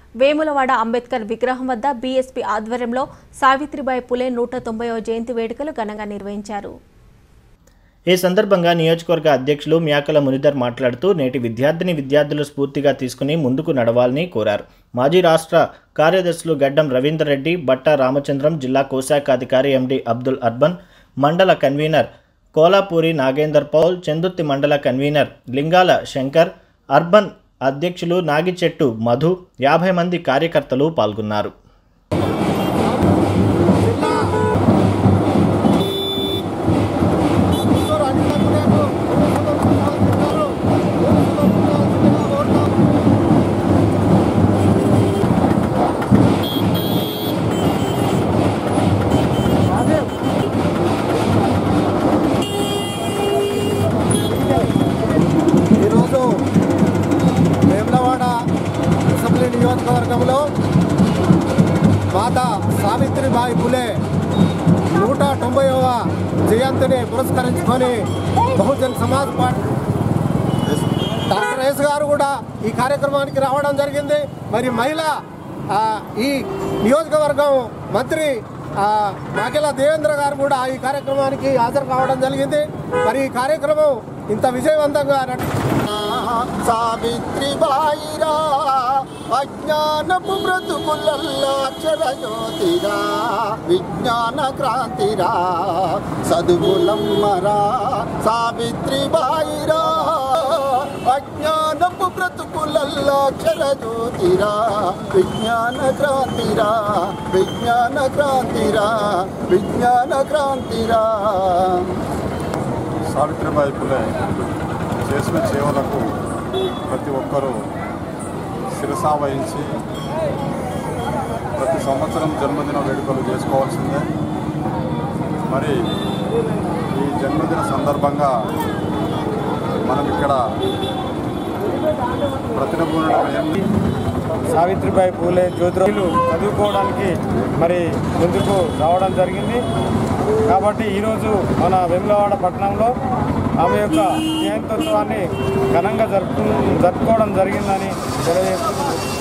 వేములవాడ అంబేద్కర్ విగ్రహం వద్ద బీఎస్పీ ఆధ్వర్యంలో సావిత్రిబాయి పులే నూట తొంభైవ జయంతి వేడుకలు ఘనంగా నిర్వహించారు ఈ సందర్భంగా నియోజకవర్గ అధ్యక్షులు మ్యాకల మునిధర్ మాట్లాడుతూ నేటి విద్యార్థిని విద్యార్థులు స్ఫూర్తిగా తీసుకుని ముందుకు నడవాలని కోరారు మాజీ రాష్ట్ర కార్యదర్శులు గడ్డం రవీందర్ రెడ్డి బట్టా రామచంద్రం జిల్లా కోశాఖ అధికారి ఎండి అబ్దుల్ అర్బన్ మండల కన్వీనర్ కోలాపూరి నాగేందర్ పౌల్ చందుర్తి మండల కన్వీనర్ లింగాల శంకర్ అర్బన్ అధ్యక్షులు నాగిచెట్టు మధు యాభై మంది కార్యకర్తలు పాల్గొన్నారు ఈరోజు వేములవాడ అసెంబ్లీ నియోజకవర్గంలో మాతా సావిత్రిబాయి పులే నూట తొంభైవ జయంతిని పురస్కరించుకొని బహుజన్ సమాజ్ పార్టీ డాక్టర్ ఎస్ గారు కూడా ఈ కార్యక్రమానికి రావడం జరిగింది మరి మహిళ ఆ, ఈ నియోజకవర్గం మంత్రి ఆ, నాకెల దేవేంద్ర గారు కూడా ఈ కార్యక్రమానికి హాజరు కావడం జరిగింది మరి ఈ కార్యక్రమం ఇంత విజయవంతంగా నడ- సావిత్రిబాయిరా అజ్ఞానపు బ్రతుకులల్లో అక్షర జ్యోతిరా విజ్ఞాన క్రాంతిరా చదువులమ్మరా సావిత్రిబాయిరా అజ్ఞానపు బ్రతుకులల్లో అక్షర జ్యోతిరా విజ్ఞాన క్రాంతిరా విజ్ఞాన క్రాంతిరా విజ్ఞాన క్రాంతిరా సావిత్రిబాయి పులే చేసిన సేవలకు ప్రతి ఒక్కరూ శిరసా వహించి ప్రతి సంవత్సరం జన్మదిన వేడుకలు చేసుకోవాల్సిందే మరి ఈ జన్మదిన సందర్భంగా మనం ఇక్కడ ప్రతినబూనడం ఏంటి సావిత్రిబాయి పూలే జ్యోతిరావులు చదువుకోవడానికి మరి ముందుకు రావడం జరిగింది కాబట్టి ఈరోజు మన వెములవాడ పట్టణంలో ఆమె యొక్క జయంతోత్సవాన్ని ఘనంగా జరుపు జరుపుకోవడం జరిగిందని తెలియజేస్తున్నాను